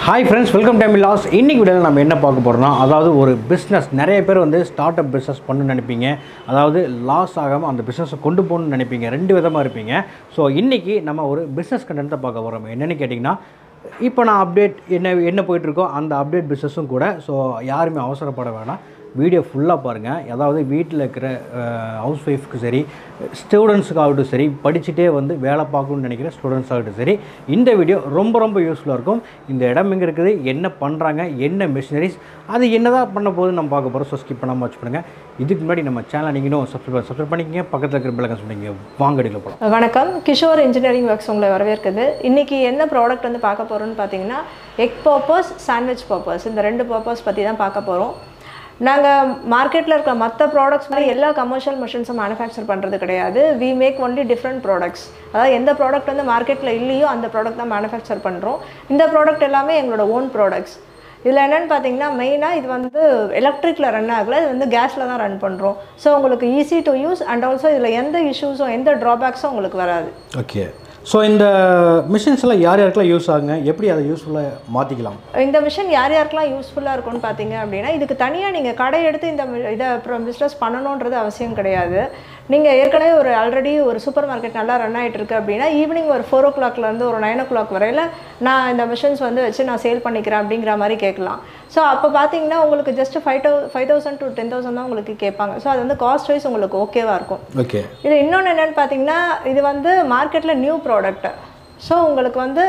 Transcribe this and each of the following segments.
Hi friends welcome time loss இன்னைக்கு வீடியோவில் நம்ம என்ன பார்க்க போகிறோம்னா அதாவது ஒரு பிஸ்னஸ் நிறைய பேர் வந்து ஸ்டார்ட் அப் பிஸ்னஸ் பண்ணணும்னு நினைப்பீங்க அதாவது லாஸ் ஆகாமல் அந்த பிஸ்னஸை கொண்டு போகணும்னு நினைப்பீங்க ரெண்டு விதமாக இருப்பீங்க ஸோ இன்றைக்கி நம்ம ஒரு பிஸ்னஸ் கண்டென்ட் தான் பார்க்க போகிறோம் என்னென்னு கேட்டிங்கன்னா இப்போ நான் அப்டேட் என்ன என்ன போயிட்டுருக்கோ அந்த அப்டேட் பிஸ்னஸும் கூட ஸோ யாருமே அவசரப்பட வேணாம் வீடியோ ஃபுல்லாக பாருங்கள் அதாவது வீட்டில் இருக்கிற ஹவுஸ் ஒய்ஃப்க்கு சரி ஸ்டூடெண்ட்ஸுக்காகட்டும் சரி படிச்சுட்டே வந்து வேலை பார்க்கணும்னு நினைக்கிற ஸ்டூடெண்ட்ஸ் ஆகட்டும் சரி இந்த வீடியோ ரொம்ப ரொம்ப யூஸ்ஃபுல்லாக இருக்கும் இந்த இடம் எங்கே இருக்குது என்ன பண்ணுறாங்க என்ன மிஷினரிஸ் அது என்ன தான் பண்ண போகுதுன்னு நம்ம பார்க்க போகிறோம் ஸோ ஸ்கிப் பண்ணாமல் வச்சு பண்ணுங்கள் இதுக்கு முன்னாடி நம்ம சேனல் நீங்களும் சப்ஸ்கிரைப் சப்ஸ்கிரைப் பண்ணிக்கங்க பக்கத்தில் இருக்கிற பிள்ளைங்க சொன்னீங்க வாங்கடியில் போகலாம் வணக்கம் கிஷோர் இன்ஜினியரிங் ஒர்க்ஸ் உங்களை வரவேற்குது இன்னைக்கு என்ன ப்ராடக்ட் வந்து பார்க்க போகிறோம்னு பார்த்தீங்கன்னா எக் பர்பஸ் சாண்ட்விச் பர்பஸ் இந்த ரெண்டு பர்பஸ் பற்றி தான் பார்க்க போகிறோம் நாங்கள் மார்க்கெட்டில் இருக்க மற்ற ப்ராடக்ட்ஸ் மாதிரி எல்லா கமர்ஷியல் மிஷின்ஸும் மேனுஃபேக்சர் பண்ணுறது கிடையாது we make only different products அதாவது எந்த ப்ராடக்ட் வந்து மார்க்கெட்டில் இல்லையோ அந்த ப்ராடக்ட் தான் மேனுஃபேக்சர் பண்ணுறோம் இந்த ப்ராடக்ட் எல்லாமே எங்களோட ஓன் ப்ராடக்ட்ஸ் இதில் என்னென்னு பார்த்தீங்கன்னா மெயினாக இது வந்து எலக்ட்ரிக்கில் ரன் ஆகல இது வந்து கேஸில் தான் ரன் பண்ணுறோம் ஸோ உங்களுக்கு easy to use and also இதில் எந்த இஷ்யூஸும் எந்த ட்ராபேக்ஸும் உங்களுக்கு வராது ஓகே ஸோ இந்த மிஷின்ஸ் எல்லாம் யார் யாருக்கெல்லாம் யூஸ் ஆகுங்க எப்படி அதை யூஸ்ஃபுல்லாக மாற்றிக்கலாம் இந்த மிஷின் யார் யாருக்கெல்லாம் யூஸ்ஃபுல்லாக இருக்கும்னு பார்த்தீங்க அப்படின்னா இதுக்கு தனியாக நீங்கள் கடை எடுத்து இந்த mi- இதை அப்புறம் பிஸ்னஸ் பண்ணணுன்றது அவசியம் கிடையாது நீங்கள் ஏற்கனவே ஒரு ஆல்ரெடி ஒரு சூப்பர் மார்க்கெட் நல்லா ரன் ஆகிட்டு இருக்கு அப்படின்னா ஈவினிங் ஒரு ஃபோர் ஓ கிளாக்லேருந்து ஒரு நைன் ஓ கிளாக் வரையில் நான் இந்த மிஷின்ஸ் வந்து வச்சு நான் சேல் பண்ணிக்கிறேன் அப்படிங்கிற மாதிரி கேட்கலாம் ஸோ அப்போ பார்த்தீங்கன்னா உங்களுக்கு just five thou five thousand to ten thousand தான் உங்களுக்கு கேட்பாங்க ஸோ அது வந்து காஸ்ட் வைஸ் உங்களுக்கு ஓகேவாக இருக்கும் ஓகே இது இன்னொன்று என்னென்னு பார்த்தீங்கன்னா இது வந்து மார்க்கெட்டில் நியூ ப்ராடக்ட் ஸோ உங்களுக்கு வந்து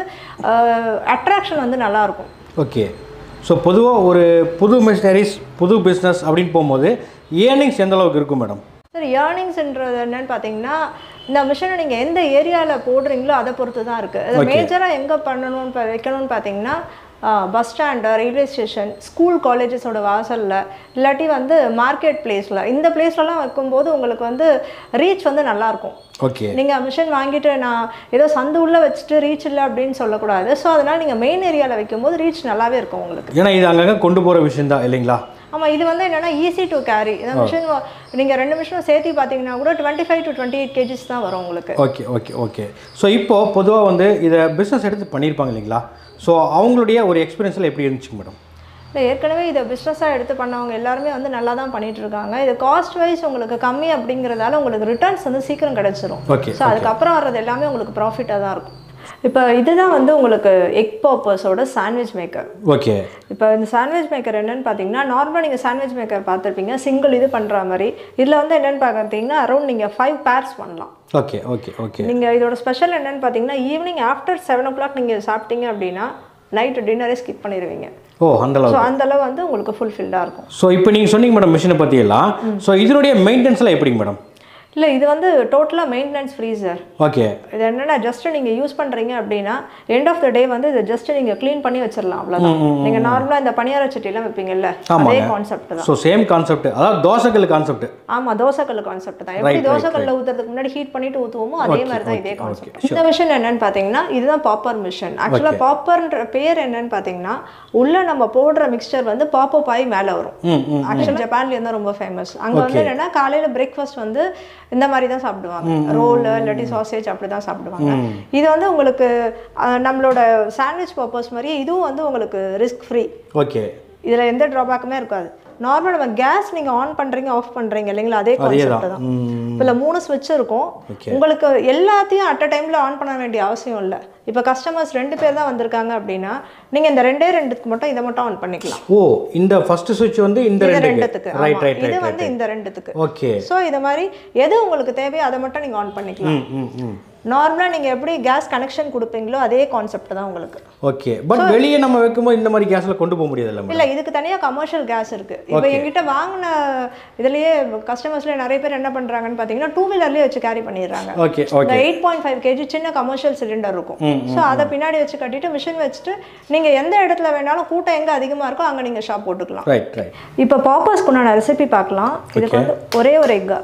அட்ராக்ஷன் வந்து நல்லாயிருக்கும் ஓகே ஸோ பொதுவாக ஒரு புது மிஷினரிஸ் புது பிஸ்னஸ் அப்படின்னு போகும்போது ஏர்னிங்ஸ் எந்த அளவுக்கு இருக்கும் மேடம் சார் ஏர்னிங்ஸ்ன்றது என்னன்னு பார்த்தீங்கன்னா இந்த மிஷினை நீங்கள் எந்த ஏரியாவில் போடுறீங்களோ அதை பொறுத்து தான் இருக்குது அது மேஜராக எங்கே பண்ணணும்னு பா- வைக்கணும்னு பார்த்தீங்கன்னா bus stand railway station school காலேஜஸோட வாசலில் இல்லாட்டி வந்து மார்க்கெட் பிளேஸில் இந்த பிளேஸ்லலாம் வைக்கும்போது உங்களுக்கு வந்து ரீச் வந்து நல்லாயிருக்கும் ஓகே நீங்கள் மிஷின் வாங்கிட்டு நான் ஏதோ சந்து உள்ளே வச்சுட்டு ரீச் இல்லை அப்படின்னு சொல்லக்கூடாது ஸோ அதனால் நீங்கள் மெயின் ஏரியாவில் வைக்கும்போது ரீச் நல்லாவே இருக்கும் உங்களுக்கு ஏன்னா இது அங்கங்கே கொண்டு போகிற விஷயம் தான் இல்லைங்களா ஆமாம் இது வந்து என்னன்னா ஈஸி டு கேரி இந்த மிஷின் நீங்கள் ரெண்டு மிஷினும் சேர்த்து பார்த்தீங்கன்னா கூட twenty five to twenty eight KGs தான் வரும் உங்களுக்கு ஓகே ஓகே ஓகே ஸோ இப்போது பொதுவாக வந்து இதை பிஸ்னஸ் எடுத்து பண்ணியிருப்பாங்க இல்லைங்களா ஸோ அவங்களுடைய ஒரு எக்ஸ்பீரியன்ஸில் எப்படி இருந்துச்சு மேடம் இல்லை ஏற்கனவே இதை பிஸ்னஸாக எடுத்து பண்ணவங்க எல்லாருமே வந்து நல்லா தான் பண்ணிட்டு இருக்காங்க இது காஸ்ட் வைஸ் உங்களுக்கு கம்மி அப்படிங்கிறதால உங்களுக்கு ரிட்டர்ன்ஸ் வந்து சீக்கிரம் கிடைச்சிரும் ஓகே ஸோ அதுக்கப்புறம் வர்றது எல்லாமே உங்களுக்கு ப்ராஃபிட்டாக தான் இருக்கும் இப்போ இதுதான் வந்து உங்களுக்கு எக் பர்பஸோட சாண்ட்விச் மேக்கர் ஓகே இப்போ இந்த சாண்ட்விச் மேக்கர் என்னன்னு பார்த்தீங்கன்னா நார்மலாக நீங்கள் சாண்ட்விச் மேக்கர் பார்த்துருப்பீங்க சிங்கிள் இது பண்ணுற மாதிரி இதில் வந்து என்னென்னு பார்த்தீங்கன்னா அரௌண்ட் நீங்கள் ஃபைவ் பேர்ஸ் பண்ணலாம் ஓகே ஓகே ஓகே நீங்கள் இதோட ஸ்பெஷல் என்னன்னு பார்த்தீங்கன்னா evening after seven o'clock நீங்கள் சாப்பிட்டீங்க அப்படின்னா நைட்டு டின்னரே ஸ்கிப் பண்ணிடுவீங்க ஓ அந்த அளவு ஸோ அந்த அளவு வந்து உங்களுக்கு ஃபுல்ஃபில்டாக இருக்கும் ஸோ இப்போ நீங்கள் சொன்னீங்க மேடம் மிஷினை பற்றியெல்லாம் ஸோ இதனுடைய மெயின்டெனன்ஸ்லாம் எப்படிங்க மேடம் இல்லை இது வந்து டோட்டலாக மெயின்டெனன்ஸ் ஃப்ரீ சார் ஓகே இது என்னன்னா ஜஸ்ட் நீங்கள் யூஸ் பண்ணுறீங்க அப்படின்னா எண்ட் ஆஃப் த டே வந்து இது ஜஸ்ட் நீங்கள் க்ளீன் பண்ணி வச்சிடலாம் அவ்வளோதான் நீங்கள் நார்மலாக இந்த பனியார சட்டிலாம் வைப்பீங்கல்ல அதே கான்செப்ட் தான் ஸோ சேம் கான்செப்ட் அதாவது தோசைக்கல் கான்செப்ட் ஆமா தோசைக்கல் கான்செப்ட் தான் எப்படி தோசைக்கல்ல ஊத்துறதுக்கு முன்னாடி ஹீட் பண்ணிட்டு ஊத்துவோமோ அதே மாதிரி தான் இதே கான்செப்ட் இந்த மிஷின் என்னன்னு பாத்தீங்கன்னா இதுதான் பாப்பர் மிஷின் ஆக்சுவலா பாப்பர்ன்ற பேர் என்னன்னு பாத்தீங்கன்னா உள்ள நம்ம போடுற மிக்சர் வந்து பாப்பப் ஆகி மேல வரும் ம் ம் ஆக்சுவலா ஜப்பான்ல தான் ரொம்ப ஃபேமஸ் அங்க வந்து என்னன்னா காலையில பிரேக்ஃபாஸ்ட் வந்து இந்த மாதிரி தான் சாப்பிடுவாங்க ரோல் இல்லாட்டி சாசேஜ் அப்படி தான் சாப்பிடுவாங்க இது வந்து உங்களுக்கு அஹ், நம்மளோட சாண்ட்விச் பர்பஸ் மாதிரி இதுவும் வந்து உங்களுக்கு ரிஸ்க் ஃப்ரீ ஓகே இதுல எந்த ட்ராபேக்குமே இருக்காது நார்மல் நம்ம கேஸ் நீங்க ஆன் பண்றீங்க ஆஃப் பண்றீங்க இல்லைங்களா அதே கான்செப்ட் தான் ம் இதுல மூணு ஸ்விட்ச் இருக்கும் Okay. உங்களுக்கு எல்லாத்தையும் அட் அ டைம்ல ஆன் பண்ண வேண்டிய அவசியம் இல்லை இப்போ கஸ்டமர்ஸ் ரெண்டு பேர் தான் வந்திருக்காங்க அப்படின்னா நீங்க இந்த ரெண்டே ரெண்டுக்கு மட்டும் இதை மட்டும் ஆன் பண்ணிக்கலாம் ஓ இந்த ஃபர்ஸ்ட் சுவிட்ச் வந்து இந்த இது ரெண்டுக்கு ரெண்டுத்துக்கு ரைட் ஆமா. ரைட் இது ரைட் வந்து இந்த ரெண்டுத்துக்கு ஓகே ஸோ இது மாதிரி எது உங்களுக்கு தேவையோ அதை மட்டும் நீங்க ஆன் பண்ணிக்கலாம் ம் ம் ம் நார்மலா நீங்க எப்படி கேஸ் கனெக்ஷன் கொடுப்பீங்களோ அதே கான்செப்ட் தான் உங்களுக்கு ஓகே பட் வெளியே நம்ம வைக்கும்போது இந்த மாதிரி கேஸில் கொண்டு போக முடியாதுல்ல மேடம் இல்ல இதுக்கு தனியா கமர்ஷியல் கேஸ் இருக்கு இப்போ எங்கிட்ட வாங்கின இதுலயே கஸ்டமர்ஸ்ல நிறைய பேர் என்ன பண்றாங்கன்னு பாத்தீங்கன்னா டூ வீலர்லயே வச்சு கேரி பண்ணிடுறாங்க ஓகே இந்த okay eight point five KG சின்ன கமர்ஷியல் சிலிண்டர் இருக்கும் ஸோ அதை பின்னாடி வச்சு கட்டிட்டு மிஷின் வச்சுட்டு நீங்க எந்த இடத்துல வேணாலும் கூட்டம் எங்க அதிகமா இருக்கோ அங்க நீங்க ஷாப் போட்டுக்கலாம் ரைட் ரைட் இப்போ பாப்பர்ஸ்க்கு உண்டான ரெசிபி பார்க்கலாம் இதுக்கு வந்து ஒரே ஒரு எக்கு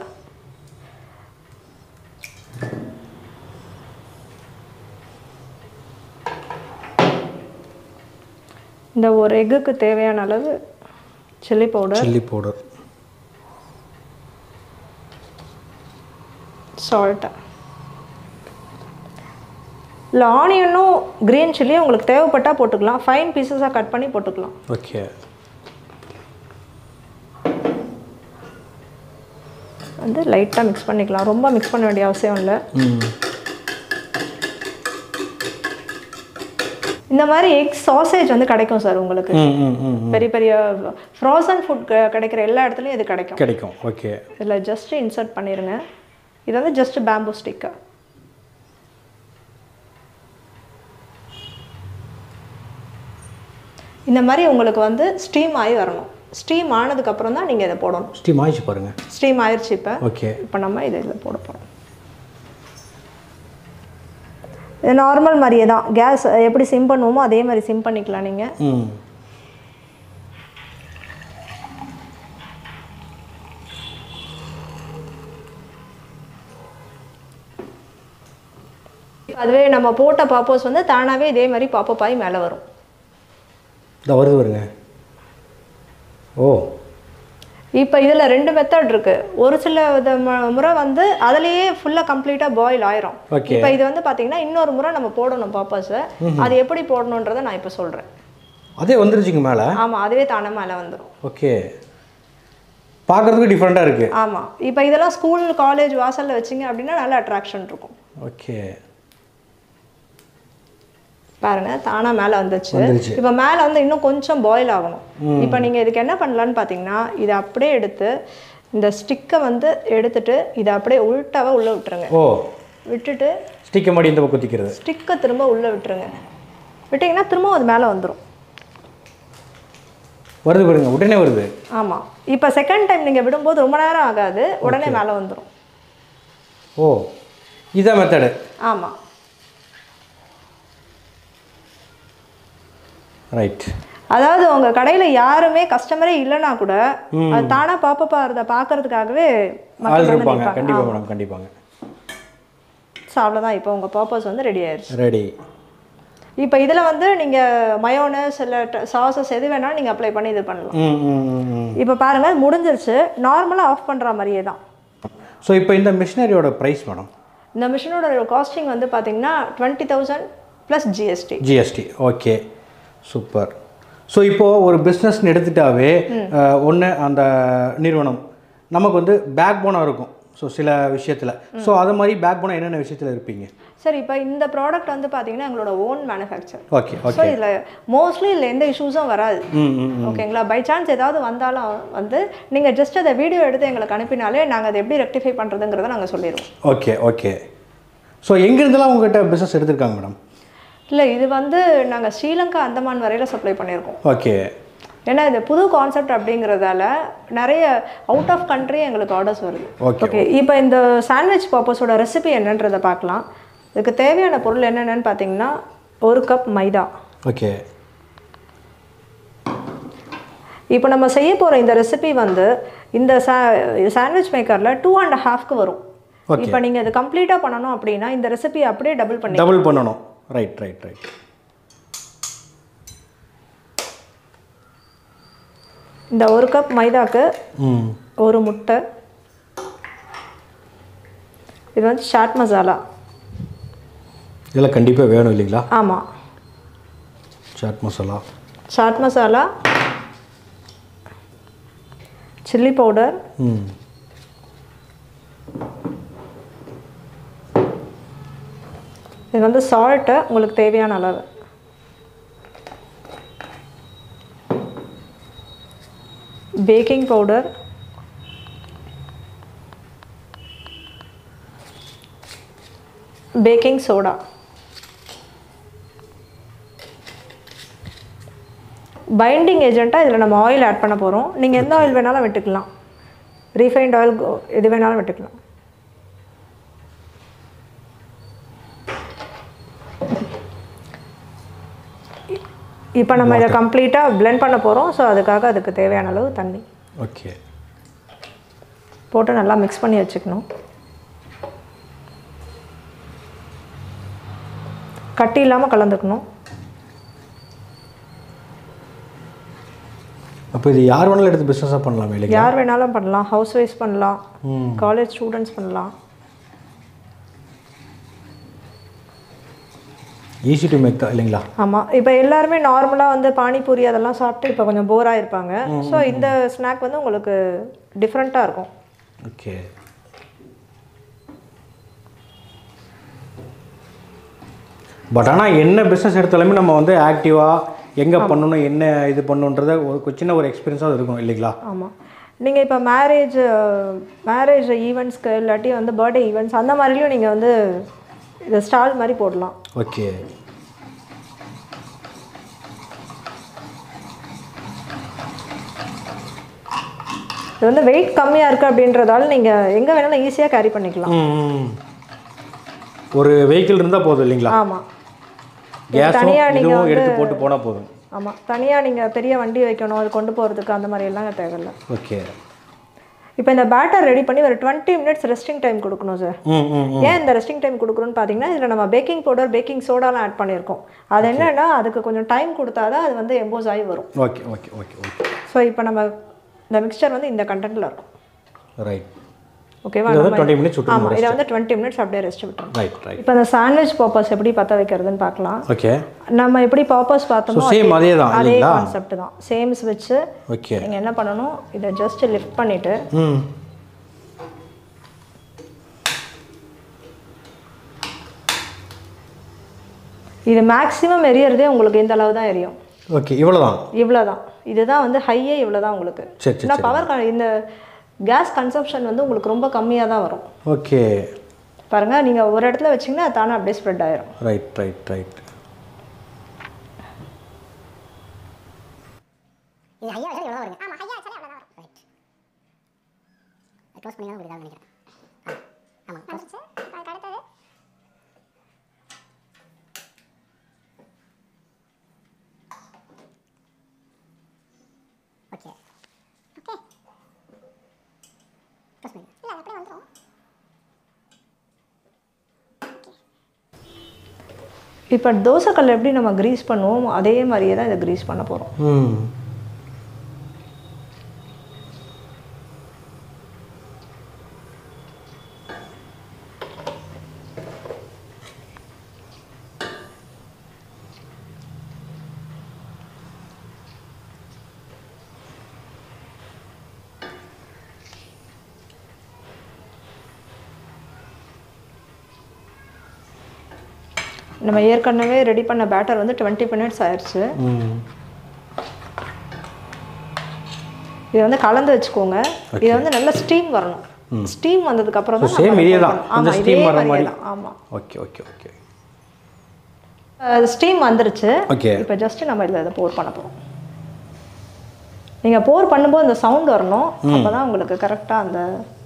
இந்த ஒரு எக்குக்கு தேவையான அளவு chilli powder chilli powder salt இல்லை ஆனியனும் க்ரீன் சில்லியும் உங்களுக்கு தேவைப்பட்டால் போட்டுக்கலாம் ஃபைன் பீசஸாக கட் பண்ணி போட்டுக்கலாம் ஓகே வந்து லைட்டாக மிக்ஸ் பண்ணிக்கலாம் ரொம்ப மிக்ஸ் பண்ண வேண்டிய அவசியம் இல்லை ம் இந்த மாதிரி எக் சாசேஜ் வந்து கிடைக்கும் சார் உங்களுக்கு ம் ம் ம் பெரிய பெரிய ஃப்ரோசன் ஃபுட் கிடைக்கிற எல்லா இடத்துலையும் இது கிடைக்கும் கிடைக்கும் ஓகே இதில் ஜஸ்ட் இன்சர்ட் பண்ணிடுங்க இது வந்து ஜஸ்ட் பேம்பூ ஸ்டிக்கு இந்த மாதிரி உங்களுக்கு வந்து ஸ்டீம் ஆகி வரணும் ஸ்டீம் ஆனதுக்கப்புறம் தான் நீங்கள் இதை போடணும் ஸ்டீம் ஆயிடுச்சு பாருங்க ஸ்டீம் ஆயிடுச்சு இப்போ ஓகே இப்போ நம்ம இதை இதில் போட போகிறோம் இது நார்மல் மாதிரியே தான் கேஸ் எப்படி சிம் பண்ணுவோமோ அதே மாதிரி சிம் பண்ணிக்கலாம் நீங்கள் ம் அதுவே நம்ம போட்ட பாப்போஸ் வந்து தானாகவே இதே மாதிரி பாப்பப் ஆகி மேலே வரும் இந்த வருது வருங்க ஓ இப்போ இதில் ரெண்டு மெத்தட் இருக்கு ஒரு சில வித மு- முறை வந்து அதுலேயே ஃபுல்லாக கம்ப்ளீட்டாக பாயில் ஆயிரும் Okay. இப்போ இது வந்து பார்த்தீங்கன்னா இன்னொரு முறை நம்ம போடணும் பாப்பாஸை அது எப்படி போடணுன்றதை நான் இப்போ சொல்கிறேன் அதே வந்துருச்சுங்க மேலே ஆமாம் அதுவே தானே மேலே வந்துடும் ஓகே பார்க்குறதுக்கு டிஃப்ரெண்ட்டாக இருக்குது ஆமாம் இப்போ இதெல்லாம் ஸ்கூல் காலேஜ் வாசலில் வச்சிங்க அப்படின்னா நல்ல அட்ராக்ஷன் இருக்கும் ஓகே பாருங்க தானா மேலே வந்துச்சு வந்துருச்சு. இப்போ மேலே வந்து இன்னும் கொஞ்சம் பாயில் ஆகணும் இப்போ நீங்கள் இதுக்கு என்ன பண்ணலான்னு பார்த்தீங்கன்னா இதை அப்படியே எடுத்து இந்த ஸ்டிக்கை வந்து எடுத்துட்டு இதை அப்படியே உள்டாவா உள்ளே விட்டுருங்க ஓ விட்டுட்டு ஸ்டிக்கை மாடி இந்த பக்கம் குத்திக்கிறது ஸ்டிக்கை திரும்ப உள்ளே விட்டுருங்க விட்டிங்கன்னா திரும்ப அது மேலே வந்துடும் வருது பாருங்க உடனே வருது ஆமாம் இப்போ செகண்ட் டைம் நீங்கள் விடும்போது ரொம்ப நேரம் ஆகாது உடனே மேலே வந்துடும் ஓ இதான் மெத்தடு ஆமாம் ரைட் அதாவது உங்கள் கடையில் யாருமே கஸ்டமரே இல்லைன்னா கூட அது தானாக பாப்பப்பா இருந்த பார்க்கறதுக்காகவே ஆள் இருப்பாங்க கண்டிப்பாக மேடம் கண்டிப்பாங்க ஸோ அவ்வளோதான் இப்போ உங்கள் பர்பஸ் வந்து ரெடி ஆயிடுச்சு ரெடி இப்போ இதில் வந்து நீங்கள் மயோனஸ் இல்லை சாசஸ் எது வேணாலும் நீங்கள் அப்ளை பண்ணி இது பண்ணலாம் ம் ம் ம் ம் இப்போ பாருங்கள் முடிஞ்சிருச்சு நார்மலாக ஆஃப் பண்ணுற மாதிரியே தான் ஸோ இப்போ இந்த மிஷினரியோட ப்ரைஸ் மேடம் இந்த மிஷினோட காஸ்டிங் வந்து பார்த்தீங்கன்னா twenty thousand plus GST GST okay super so இப்போது ஒரு பிஸ்னஸ்னு எடுத்துட்டாவே ஒன்று அந்த நிறுவனம் நமக்கு வந்து பேக் போனாக இருக்கும் ஸோ சில விஷயத்தில் ஸோ அது மாதிரி பேக் போனாக என்னென்ன விஷயத்தில் இருப்பீங்க சரி இப்போ இந்த ப்ராடக்ட் வந்து பார்த்தீங்கன்னா எங்களோட own manufacture okay so okay இதில் மோஸ்ட்லி இதில் எந்த இஷ்யூஸும் வராது ம் ம் ம். ஓகேங்களா பை சான்ஸ் ஏதாவது வந்தாலும் வந்து நீங்கள் ஜஸ்ட் அதை வீடியோ எடுத்து எங்களுக்கு அனுப்பினாலே நாங்கள் அதை எப்படி ரெக்டிஃபை பண்ணுறதுங்கிறத நாங்கள் சொல்லிடுவோம் ஓகே ஓகே ஸோ எங்கேருந்துலாம் உங்கள்கிட்ட பிஸ்னஸ் எடுத்திருக்காங்க மேடம் இல்லை இது வந்து நாங்கள் ஸ்ரீலங்கா அந்தமான் வரையில் சப்ளை பண்ணியிருக்கோம் ஓகே ஏன்னா இது புது கான்செப்ட் அப்படிங்கிறதால நிறைய அவுட் ஆஃப் கண்ட்ரி எங்களுக்கு ஆர்டர்ஸ் வருது Okay. ஓகே இப்போ இந்த சாண்ட்விச் பாப்பஸோட ரெசிபி என்னன்றதை பார்க்கலாம் இதுக்கு தேவையான பொருள் என்னென்னு பார்த்தீங்கன்னா ஒரு கப் மைதா ஓகே இப்போ நம்ம செய்ய போகிற இந்த ரெசிபி வந்து இந்த சா சாண்ட்விச் மேக்கரில் டூ அண்ட் ஹாஃப்க்கு வரும் Okay. இப்போ நீங்கள் இது கம்ப்ளீட்டாக பண்ணணும் அப்படின்னா இந்த ரெசிபி அப்படியே டபுள் பண்ணி டபுள் பண்ணணும் ரைட் ரைட் ரைட் இந்த ஒரு கப் மைதாக்கு ம் ஒரு முட்டை இது வந்து சாட் மசாலா இதெல்லாம் கண்டிப்பாக வேணும் இல்லைங்களா ஆமாம் சாட் மசாலா சாட் மசாலா சில்லி பவுடர் ம் இது வந்து சால்ட்டு உங்களுக்கு தேவையான அளவு baking powder baking soda binding ஏஜென்ட்டாக இதில் நம்ம ஆயில் ஆட் பண்ண போகிறோம் நீங்கள் எந்த ஆயில் வேணாலும் விட்டுக்கலாம் ரீஃபைண்ட் ஆயில் எது வேணாலும் விட்டுக்கலாம் இப்போ நம்ம இதை கம்ப்ளீட்டாக blend பண்ண போகிறோம் ஸோ அதுக்காக அதுக்கு தேவையான அளவு தண்ணி ஓகே போட்டு நல்லா மிக்ஸ் பண்ணி வச்சுக்கணும் கட்டி இல்லாமல் கலந்துக்கணும் அப்போ இது யார் வேணாலும் எடுத்து பிஸ்னஸாக பண்ணலாமே இல்லைங்களா யார் வேணாலும் பண்ணலாம் ஹவுஸ் ஒய்ஃப் பண்ணலாம் ம் காலேஜ் ஸ்டூடெண்ட்ஸ் பண்ணலாம் ஈஸி டு மேக் தான் இல்லைங்களா ஆமாம் இப்போ எல்லாருமே நார்மலாக வந்து பானிபூரி அதெல்லாம் சாப்பிட்டு இப்போ கொஞ்சம் போராக இருப்பாங்க ஸோ இந்த ஸ்நாக் வந்து உங்களுக்கு டிஃப்ரெண்ட்டாக இருக்கும் ஓகே பட் ஆனால் என்ன பிஸ்னஸ் எடுத்தாலுமே நம்ம வந்து ஆக்டிவாக எங்கே பண்ணணும் என்ன இது பண்ணணுன்றத ஒரு சின்ன ஒரு எக்ஸ்பீரியன்ஸாக இருக்கும் இல்லைங்களா ஆமாம் நீங்கள் இப்போ மேரேஜ் மேரேஜ் ஈவெண்ட்ஸ்க்கு இல்லாட்டி வந்து பர்த்டே ஈவெண்ட்ஸ் அந்த மாதிரிலையும் நீங்கள் வந்து இதை ஸ்டால் மாதிரி போடலாம் ஓகே இது வந்து வெயிட் கம்மியாக இருக்குது அப்படின்றதால நீங்கள் எங்கே வேணாலும் ஈஸியாக கேரி பண்ணிக்கலாம் ம் ஒரு வெஹிக்கிள் இருந்தால் போதும் இல்லைங்களா ஆமாம் கேஸும் தனியா நீங்க இதுவும் எடுத்து போட்டு போனால் போதும் ஆமாம் தனியாக நீங்கள் பெரிய வண்டி வைக்கணும் அது கொண்டு போகிறதுக்கு அந்த மாதிரி எல்லாம் தேவையில்ல ஓகே இப்போ இந்த பேட்டர் ரெடி பண்ணி ஒரு டுவெண்ட்டி மினிட்ஸ் ரெஸ்டிங் டைம் கொடுக்கணும் சார் ம் ம் ஏன் இந்த ரெஸ்டிங் டைம் கொடுக்குறோன்னு பார்த்தீங்கன்னா இதில் நம்ம பேக்கிங் பவுடர் பேக்கிங் சோடாலாம் ஆட் பண்ணியிருக்கோம் அது என்னன்னா அதுக்கு கொஞ்சம் டைம் கொடுத்தா தான் அது வந்து எம்போஸ் ஆகி வரும் okay okay okay okay so இப்போ நம்ம இந்த மிக்சர் வந்து இந்த கண்டென்ட்டில் இருக்கும் ரைட் ஓகேவா இது வந்து டுவெண்ட்டி மினிட்ஸ் விட்டு ஆமாம் இதை வந்து டுவெண்ட்டி மினிட்ஸ் அப்படியே ரெஸ்ட் விட்டுரும் ரைட் ரைட் இப்போ இந்த சாண்ட்விச் பாப்பர்ஸ் எப்படி பற்ற வைக்கிறதுன்னு பார்க்கலாம் ஓகே நம்ம எப்படி பாப்பர்ஸ் பார்த்தோமோ சேம் அதே தான் அதே இல்லைங்களா கான்செப்ட் தான் சேம் ஸ்விட்ச்சு ஓகே நீங்கள் என்ன பண்ணணும் இதை ஜஸ்ட் லிஃப்ட் பண்ணிவிட்டு ம் இது மேக்ஸிமம் எரியறதே உங்களுக்கு இந்த அளவு தான் எரியும் ஓகே இவ்வளோ தான் இவ்வளோ தான் இதுதான் வந்து ஹையே இவ்வளோ தான் உங்களுக்கு சரி சரி ஏன்னா பவர் இந்த கேஸ் கன்சப்ஷன் வந்து உங்களுக்கு ரொம்ப கம்மியாக தான் வரும் ஓகே பாருங்கள் நீங்கள் ஒரு இடத்துல வச்சிங்கன்னா அது தானே அப்படியே ஸ்ப்ரெட் ஆயிரும் ரைட் ரைட் ரைட் இது ஹையா வச்சாலும் இவ்வளோ வருங்க ஆமாம் ஹையா வச்சாலும் அவ்வளோ வரும் ரைட் க்ளோஸ் பண்ணிங்கன்னா உங்களுக்கு நினைக்கிறேன் ஆமாம் க்ளோஸ் அதுக்கு அடுத்தது ஓகே ஓகே க்ளோஸ் பண்ணி இல்லை அது அப்படியே வந்துடும் இப்போ தோசைக்கல் எப்படி நம்ம க்ரீஸ் பண்ணுவோம் அதே மாதிரியே தான் இதை க்ரீஸ் பண்ண போகிறோம் ம் நம்ம ஏற்கனவே ரெடி பண்ண பேட்டர் வந்து டுவெண்ட்டி மினிட்ஸ் ஆயிடுச்சு ம் இதை வந்து கலந்து வச்சுக்கோங்க இது வந்து நல்ல ஸ்டீம் வரணும் ஸ்டீம் வந்ததுக்கு அப்புறம் தான் சேம் நம்ம இதே தான் ஆமா, கொஞ்சம் இதே ஸ்டீம் வர மாதிரியே மாதிரி தான் ஆமாம் ஓகே ஓகே ஓகே ஸ்டீம் வந்துருச்சு ஓகே இப்போ ஜஸ்ட் நம்ம இதில் இதை போர் பண்ண போகிறோம் நீங்கள் போர் பண்ணும்போது அந்த சவுண்ட் வரணும் அப்போ தான் உங்களுக்கு கரெக்டாக அந்த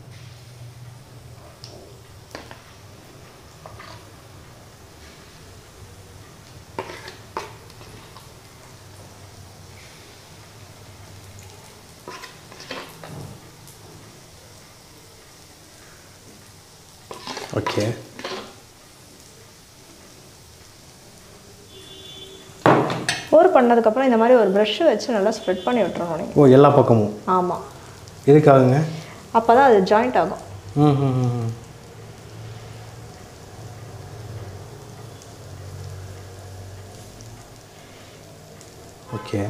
ஓகே போர் பண்ணதுக்கப்புறம் இந்த மாதிரி ஒரு ப்ரஷ் வச்சு நல்லா ஸ்ப்ரெட் பண்ணி விட்டுறணும் நீங்கள் ஓ எல்லா பக்கமும் ஆமாம் எதுக்காகுங்க அப்போ தான் அது ஜாயிண்ட் ஆகும் ம் ம் ம், ம் ஓகே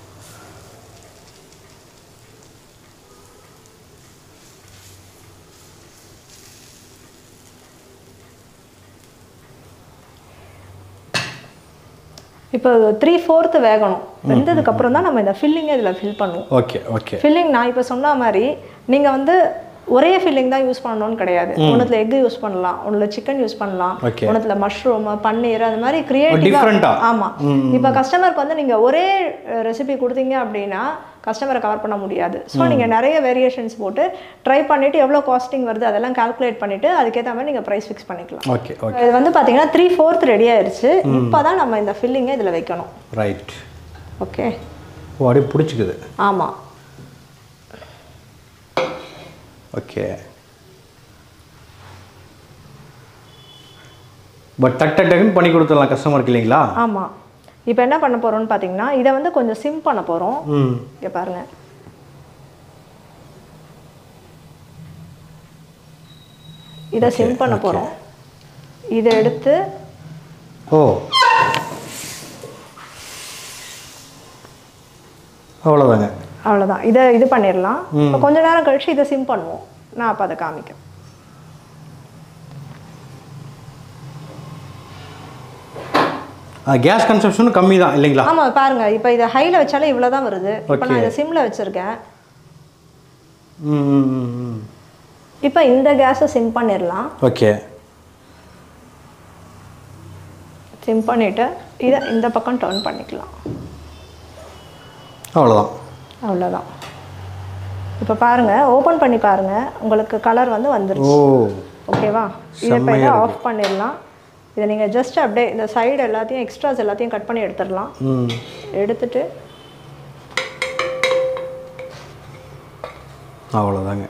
இப்போ த்ரீ ஃபோர்த்து வேகணும் வெந்ததுக்கப்புறம் தான் நம்ம இந்த ஃபில்லிங்கை இதில் ஃபில் பண்ணுவோம் ஓகே ஓகே ஃபில்லிங் நான் இப்போ சொன்ன மாதிரி நீங்கள் வந்து ஒரே ஃபில்லிங் தான் யூஸ் பண்ணணும்னு கிடையாது ஒன்றுத்துல எக் யூஸ் பண்ணலாம் ஒன்றுல சிக்கன் யூஸ் பண்ணலாம் Okay. ஒன்றுத்துல மஷ்ரூம் பன்னீர் அந்த மாதிரி different-ஆ? கிரியேட்டிவாக ஆமாம் இப்போ கஸ்டமருக்கு வந்து நீங்கள் ஒரே ரெசிபி கொடுத்தீங்க அப்படின்னா கஸ்டமரை கவர் பண்ண முடியாது ஸோ நீங்கள் நிறைய வேரியேஷன்ஸ் போட்டு ட்ரை பண்ணிவிட்டு எவ்வளோ காஸ்டிங் வருது அதெல்லாம் கால்குலேட் பண்ணிவிட்டு அதுக்கேற்ற மாதிரி நீங்கள் ப்ரைஸ் ஃபிக்ஸ் பண்ணிக்கலாம் ஓகே ஓகே இது வந்து பார்த்தீங்கன்னா த்ரீ ஃபோர்த் ரெடி ஆயிருச்சு இப்போ தான் நம்ம இந்த ஃபில்லிங்கை இதில் வைக்கணும் ரைட் ஓகே ஓ அப்படியே பிடிச்சிக்குது ஆமாம் ஓகே பட் டக் டக் டக்குன்னு பண்ணி கொடுத்துடலாம் கஸ்டமருக்கு இல்லைங்களா ஆமாம் இப்போ என்ன பண்ண போகிறோம்னு பார்த்தீங்கன்னா இதை வந்து கொஞ்சம் சிம் பண்ண போகிறோம் ம் இங்கே பாருங்க இதை சிம் பண்ண போகிறோம் இதை எடுத்து ஓ அவ்வளோதாங்க அவ்வளோதான் இதை இது பண்ணிடலாம் இப்போ கொஞ்ச நேரம் கழிச்சு இதை சிம் பண்ணுவோம் நான் அப்போ அதை காமிக்கிறேன் கேஸ் கன்சப்ஷனும் கம்மி தான் இல்லைங்களா ஆமாம் பாருங்க இப்போ இதை ஹையில் வச்சாலே இவ்வளோ தான் வருது இப்போ நான் Okay. இதை சிம்மில் வச்சுருக்கேன் ம் ம், ம், ம் இப்போ இந்த கேஸை சிம் பண்ணிடலாம் ஓகே சிம் பண்ணிவிட்டு இதை இந்த பக்கம் டர்ன் பண்ணிக்கலாம் அவ்வளோதான் அவ்வளோதான் இப்போ பாருங்கள் ஓப்பன் பண்ணி பாருங்கள் உங்களுக்கு கலர் வந்து ஓ வந்துருச்சு ஓகேவா இதை இப்போ இதை ஆஃப் பண்ணிடலாம் இதை நீங்கள் ஜஸ்ட் அப்படியே இந்த சைடு எல்லாத்தையும் எக்ஸ்ட்ராஸ் எல்லாத்தையும் கட் பண்ணி எடுத்துடலாம் ம் எடுத்துட்டு அவ்வளோதாங்க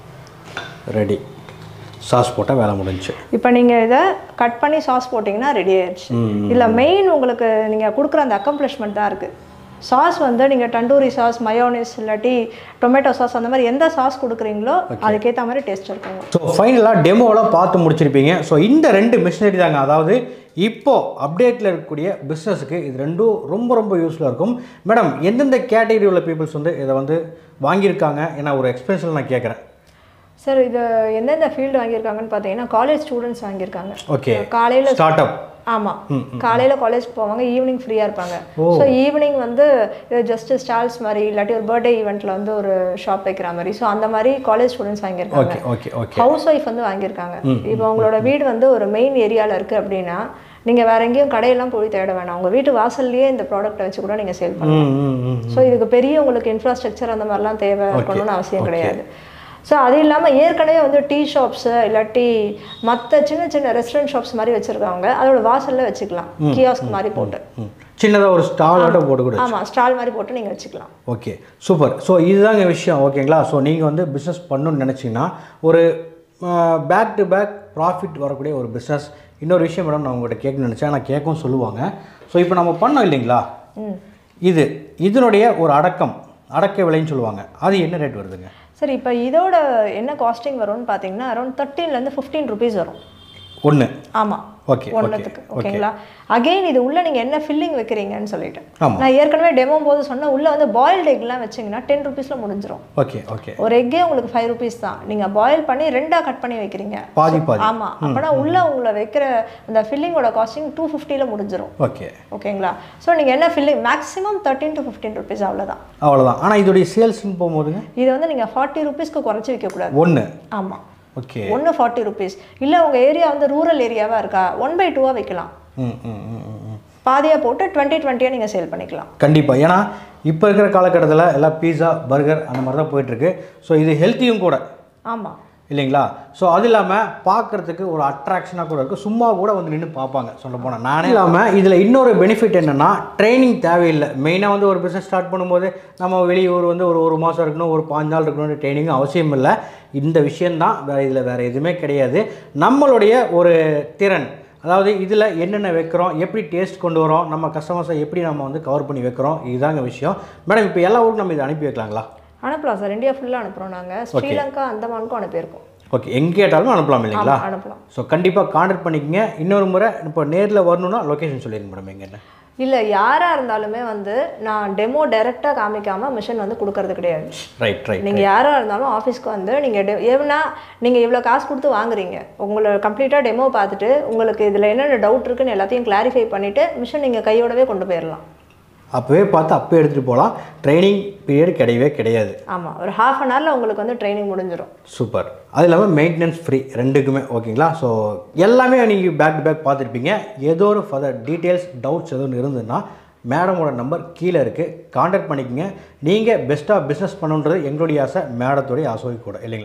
ரெடி சாஸ் போட்டால் வேலை முடிஞ்சுச்சு இப்போ நீங்கள் இதை கட் பண்ணி சாஸ் போட்டிங்கன்னா ரெடி ஆயிடுச்சு இல்லை மெயின் உங்களுக்கு நீங்கள் கொடுக்குற அந்த அக்கம்ப்ளிஷ்மெண்ட் தான் இருக்குது சாஸ் வந்து நீங்கள் டண்டூரி சாஸ் மயோனிஸ் இல்லாட்டி டொமேட்டோ சாஸ் அந்த மாதிரி எந்த சாஸ் கொடுக்குறீங்களோ அதுக்கேற்ற மாதிரி டேஸ்ட் இருக்குங்க ஸோ ஃபைனலாக டெமோவில் பார்த்து முடிச்சிருப்பீங்க ஸோ இந்த ரெண்டு மிஷினரி தாங்க அதாவது இப்போ அப்டேட்டில் இருக்கக்கூடிய பிஸ்னஸுக்கு இது ரெண்டும் ரொம்ப ரொம்ப யூஸ்ஃபுல்லாக இருக்கும் மேடம் எந்தெந்த கேட்டகரி உள்ள பீப்புள்ஸ் வந்து இதை வந்து வாங்கியிருக்காங்க ஏன்னா ஒரு எக்ஸ்பீரியன்ஸில் நான் கேட்குறேன் சார் இது எந்தெந்த ஃபீல்டு வாங்கியிருக்காங்கன்னு பார்த்தீங்கன்னா காலேஜ் ஸ்டூடெண்ட்ஸ் வாங்கியிருக்காங்க ஓகே காலையில் ஸ்டார்ட் அப் ஆமாம் காலையில் காலேஜ் போவாங்க ஈவினிங் ஃப்ரீயாக இருப்பாங்க ஸோ ஈவினிங் வந்து ஜஸ்ட் ஸ்டால்ஸ் மாதிரி இல்லாட்டி ஒரு பர்த்டே ஈவெண்ட்டில் வந்து ஒரு ஷாப் வைக்கிற மாதிரி ஸோ அந்த மாதிரி காலேஜ் ஸ்டூடெண்ட்ஸ் வாங்கியிருக்காங்க okay okay okay housewife வந்து வாங்கியிருக்காங்க இப்போ உங்களோட வீடு வந்து ஒரு மெயின் ஏரியாவில் இருக்குது அப்படின்னா நீங்கள் வேற எங்கேயும் கடையெல்லாம் போய் தேட வேணாம் உங்கள் வீட்டு வாசல்லையே இந்த ப்ராடக்ட்டை வச்சு கூட நீங்கள் சேல் பண்ணலாம் ம் ம் ம் ஸோ இதுக்கு பெரிய உங்களுக்கு இன்ஃப்ராஸ்ட்ரக்சர் அந்த மாதிரிலாம் தேவை இருக்கணும்னு அவசியம் கிடையாது ஸோ அது இல்லாமல் ஏற்கனவே வந்து டீ ஷாப்ஸு இல்லாட்டி மற்ற சின்ன சின்ன ரெஸ்டாரண்ட் ஷாப்ஸ் மாதிரி வச்சுருக்காங்க அதோட வாசலில் வச்சுக்கலாம் கியாஸ்க் மாதிரி போட்டு ம் சின்னதாக ஒரு ஸ்டாலோட போட்டு கூட ஆமாம் ஸ்டால் மாதிரி போட்டு நீங்கள் வச்சுக்கலாம் ஓகே சூப்பர் ஸோ இதுதாங்க விஷயம் ஓகேங்களா ஸோ நீங்கள் வந்து பிஸ்னஸ் பண்ணணும்னு நினச்சிங்கன்னா ஒரு பேக் டு பேக் ப்ராஃபிட் வரக்கூடிய ஒரு பிஸ்னஸ் இன்னொரு விஷயம் மேடம் நான் உங்கள்கிட்ட கேட்கணும்னு நினச்சேன் நான் கேட்கவும் சொல்லுவாங்க ஸோ இப்போ நம்ம பண்ணோம் இல்லைங்களா இது இதனுடைய ஒரு அடக்கம் அடக்க விலைன்னு சொல்லுவாங்க அது என்ன ரேட் வருதுங்க சரி இப்போ இதோட என்ன காஸ்டிங் வரும்னு பார்த்தீங்கன்னா அரௌண்ட் தேர்ட்டீன்லேருந்து ஃபிஃப்டீன் ருபீஸ் வரும் ஒன்று ஆமாம் ஓகே ஓகே ஒன்றுத்துக்கு ஓகேங்களா அகைன் இது உள்ள நீங்கள் என்ன ஃபில்லிங் வைக்கிறீங்கன்னு சொல்லிட்டு ஆமா. நான் ஏற்கனவே டெமோ போது சொன்னேன் உள்ள வந்து பாயில்டு எக்லாம் வச்சிங்கன்னா டென் ருபீஸில் முடிஞ்சிரும் ஓகே ஓகே ஒரு எக்கே உங்களுக்கு ஃபைவ் ருபீஸ் தான் நீங்கள் பாயில் பண்ணி ரெண்டாக கட் பண்ணி வைக்கிறீங்க பாதி பாதி ஆமா அப்போனா உள்ள உங்களை வைக்கிற அந்த ஃபில்லிங்கோட காஸ்டிங் டூ ஃபிஃப்டியில் முடிஞ்சிரும் ஓகே ஓகேங்களா ஸோ நீங்கள் என்ன filling maximum thirteen to fifteen rupees அவ்வளோதான் அவ்வளோதான் ஆனால் இதோடைய சேல்ஸ்னு போகும்போதுங்க இது வந்து நீங்கள் ஃபார்ட்டி ருபீஸ்க்கு குறைச்சி வைக்கக்கூடாது ஒன்று ஆமாம் ஓகே ஒன்று ஃபார்ட்டி ருபீஸ் இல்லை உங்கள் ஏரியா வந்து ரூரல் ஏரியாவாக இருக்கா ஒன் பை டூவாக வைக்கலாம் ம் ம் ம் ம், ம் பாதியாக போட்டு டுவெண்ட்டி டுவெண்ட்டியாக நீங்கள் சேல் பண்ணிக்கலாம் கண்டிப்பாக ஏன்னா இப்போ இருக்கிற காலகட்டத்தில் எல்லாம் பீஸா பர்கர் அந்த மாதிரி தான் போயிட்டுருக்கு ஸோ இது ஹெல்த்தியும் கூட ஆமாம் இல்லைங்களா ஸோ அது இல்லாமல் பார்க்குறதுக்கு ஒரு அட்ராக்ஷனாக கூட இருக்குது சும்மா கூட வந்து நின்று பார்ப்பாங்க சொல்ல போனால் நானே இல்லாமல் இதில் இன்னொரு பெனிஃபிட் என்னென்னா ட்ரைனிங் தேவையில்லை மெயினாக வந்து ஒரு பிஸ்னஸ் ஸ்டார்ட் பண்ணும்போது நம்ம வெளியூர் வந்து ஒரு ஒரு மாதம் இருக்கணும் ஒரு பாஞ்சு நாள் இருக்கணும் ட்ரைனிங் அவசியம் இல்லை இந்த விஷயந்தான் வேறு இதில் வேறு எதுவுமே கிடையாது நம்மளுடைய ஒரு திறன் அதாவது இதில் என்னென்ன வைக்கிறோம் எப்படி டேஸ்ட் கொண்டு வரோம் நம்ம கஸ்டமர்ஸை எப்படி நம்ம வந்து கவர் பண்ணி வைக்கிறோம் இதுதாங்க விஷயம் மேடம் இப்போ எல்லா ஊருக்கும் நம்ம இதை அனுப்பி வைக்கலாங்களா அனுப்பலாம் சார் இந்தியா ஃபுல்லாக அனுப்புகிறோம் நாங்கள் ஸ்ரீலங்கா அந்தமானுக்கும் அனுப்பியிருக்கோம் ஓகே எங்கே கேட்டாலும் அனுப்பலாம் இல்லைங்களா ஆமாம் அனுப்பலாம் ஸோ கண்டிப்பாக காண்டாக்ட் பண்ணிக்கங்க இன்னொரு முறை இப்போ நேரில் வரணும்னா லொக்கேஷன் சொல்லிடுங்க மேடம் எங்கே என்ன இல்லை யாராக இருந்தாலுமே வந்து நான் டெமோ டைரெக்டாக காமிக்காமல் மிஷின் வந்து கொடுக்கறது கிடையாது ரைட் ரைட் நீங்கள் யாராக இருந்தாலும் ஆஃபீஸ்க்கு வந்து நீங்கள் டெ ஏன்னா நீங்கள் இவ்வளோ காசு கொடுத்து வாங்குறீங்க உங்களை கம்ப்ளீட்டாக டெமோ பார்த்துட்டு உங்களுக்கு இதில் என்னென்ன டவுட் இருக்குன்னு எல்லாத்தையும் கிளாரிஃபை பண்ணிவிட்டு மிஷின் நீங்கள் கையோடவே கொண்டு போயிடலாம் அப்போவே பார்த்து அப்போயே எடுத்துகிட்டு போகலாம் ட்ரைனிங் பீரியட் கிடையவே கிடையாது ஆமாம் ஒரு ஹாஃப் அன் ஹவரில் உங்களுக்கு வந்து ட்ரைனிங் முடிஞ்சிடும் சூப்பர் அது இல்லாமல் மெயின்டெனன்ஸ் ஃப்ரீ ரெண்டுக்குமே ஓகேங்களா ஸோ எல்லாமே நீங்கள் பேக் டு பேக் பார்த்துருப்பீங்க ஏதோ ஒரு ஃபர்தர் டீட்டெயில்ஸ் டவுட்ஸ் எதுவும் இருந்ததுன்னா மேடமோட நம்பர் கீழே இருக்குது காண்டாக்ட் பண்ணிக்கங்க நீங்கள் பெஸ்ட்டாக பிஸ்னஸ் பண்ணுன்றது எங்களுடைய ஆசை மேடத்துடைய ஆசை கூட இல்லைங்களா